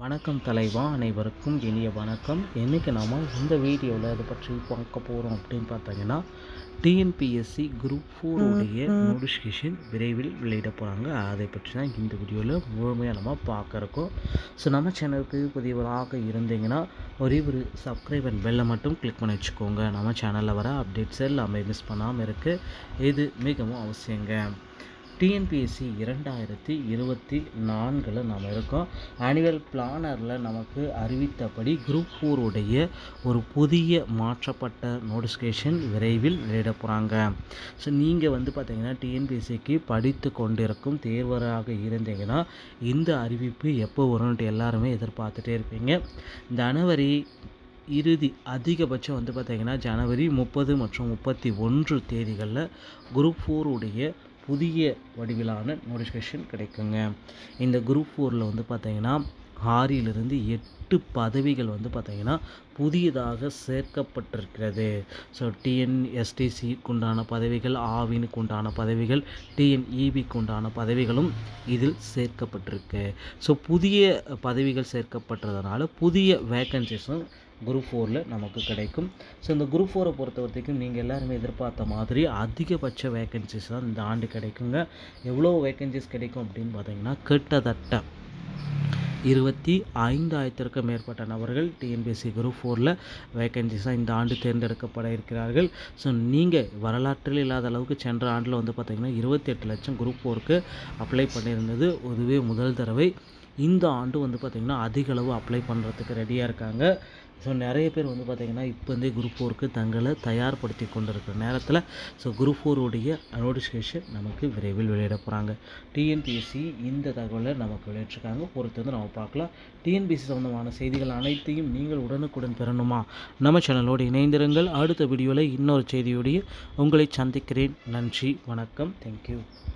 வணக்கம் தலைவா அனைவருக்கும் இனிய வணக்கம் இன்றைக்கி நாம் இந்த வீடியோவில் இதை பற்றி பார்க்க போகிறோம் அப்படின்னு பார்த்தீங்கன்னா டிஎன்பிஎஸ்சி குரூப் ஃபோருடைய நோட்டிஃபிகேஷன் விரைவில் வெளியிட போகிறாங்க அதை பற்றி தான் இந்த வீடியோவில் முழுமையாக நம்ம பார்க்க இருக்கோம் ஸோ நம்ம சேனலுக்கு புதியவராக இருந்தீங்கன்னா ஒரே ஒரு சப்ஸ்கிரைப் அண்ட் பெல்லை மட்டும் கிளிக் பண்ணி வச்சுக்கோங்க நம்ம சேனலில் வர அப்டேட்ஸ் எல்லாமே மிஸ் பண்ணாமல் இருக்குது இது மிகவும் அவசியங்க டிஎன்பிஎஸ்சி இரண்டாயிரத்தி இருபத்தி நான்கில் நம்ம இருக்கோம் ஆனுவல் பிளானரில் நமக்கு அறிவித்தபடி குரூப் ஃபோருடைய ஒரு புதிய மாற்றப்பட்ட நோட்டிஃபிகேஷன் விரைவில் வெளியிட போகிறாங்க ஸோ நீங்கள் வந்து பார்த்தீங்கன்னா டிஎன்பிஎஸ்சிக்கு படித்து கொண்டிருக்கும் தேர்வராக இருந்தீங்கன்னா இந்த அறிவிப்பு எப்போ வரும்ன்ட்டு எல்லாருமே எதிர்பார்த்துட்டே இருப்பீங்க ஜனவரி இறுதி அதிகபட்சம் வந்து பார்த்திங்கன்னா ஜனவரி முப்பது மற்றும் முப்பத்தி ஒன்று தேதிகளில் குரூப் ஃபோருடைய புதிய வடிவிலான நோட்டிஃபிகேஷன் கிடைக்குங்க இந்த குரூப் ஃபோரில் வந்து பார்த்திங்கன்னா ஆறிலிருந்து எட்டு பதவிகள் வந்து பார்த்திங்கன்னா புதியதாக சேர்க்கப்பட்டிருக்கிறது ஸோ டிஎன்எஸ்டிசிக்கு உண்டான பதவிகள் ஆவினுக்கு உண்டான பதவிகள் டிஎன்இபிக்கு உண்டான பதவிகளும் இதில் சேர்க்கப்பட்டிருக்கு ஸோ புதிய பதவிகள் சேர்க்கப்பட்டதுனால புதிய வேக்கன்சிஸும் குரூப் ஃபோரில் நமக்கு கிடைக்கும் ஸோ இந்த குரூப் ஃபோரை பொறுத்த வரைக்கும் நீங்கள் எல்லாருமே எதிர்பார்த்த மாதிரி அதிகபட்ச வேக்கன்சிஸ் தான் இந்த ஆண்டு கிடைக்குங்க எவ்வளோ வேக்கன்சிஸ் கிடைக்கும் அப்படின்னு பார்த்தீங்கன்னா கிட்டத்தட்ட இருபத்தி ஐந்தாயிரத்திற்கும் மேற்பட்ட நபர்கள் டிஎன்பிஎஸ்சி குரூப் ஃபோரில் வேக்கன்சிஸாக இந்த ஆண்டு தேர்ந்தெடுக்கப்பட இருக்கிறார்கள் ஸோ நீங்கள் வரலாற்றில் இல்லாத அளவுக்கு சென்ற ஆண்டில் வந்து பார்த்திங்கன்னா இருபத்தெட்டு லட்சம் குரூப் ஃபோருக்கு அப்ளை பண்ணியிருந்தது அதுவே முதல் தடவை இந்த ஆண்டு வந்து பார்த்திங்கன்னா அதிக அளவு அப்ளை பண்ணுறதுக்கு ரெடியாக இருக்காங்க ஸோ நிறைய பேர் வந்து பார்த்திங்கன்னா இப்போ இருந்தே குரூப் ஃபோருக்கு தங்களை தயார்படுத்தி கொண்டு இருக்கிற நேரத்தில் ஸோ குரூப் ஃபோருடைய நோட்டிஃபிகேஷன் நமக்கு விரைவில் வெளியிட போகிறாங்க டிஎன்பிஎஸ்சி இந்த தகவலை நமக்கு வெளியிட்டிருக்காங்க பொறுத்து வந்து நம்ம பார்க்கலாம் டிஎன்பிஎஸ்சி சம்மந்தமான செய்திகள் அனைத்தையும் நீங்கள் உடனுக்குடன் பெறணுமா நம்ம சேனலோடு இணைந்திருங்கள் அடுத்த வீடியோவில் இன்னொரு செய்தியோடைய உங்களை சந்திக்கிறேன் நன்றி வணக்கம் தேங்க்யூ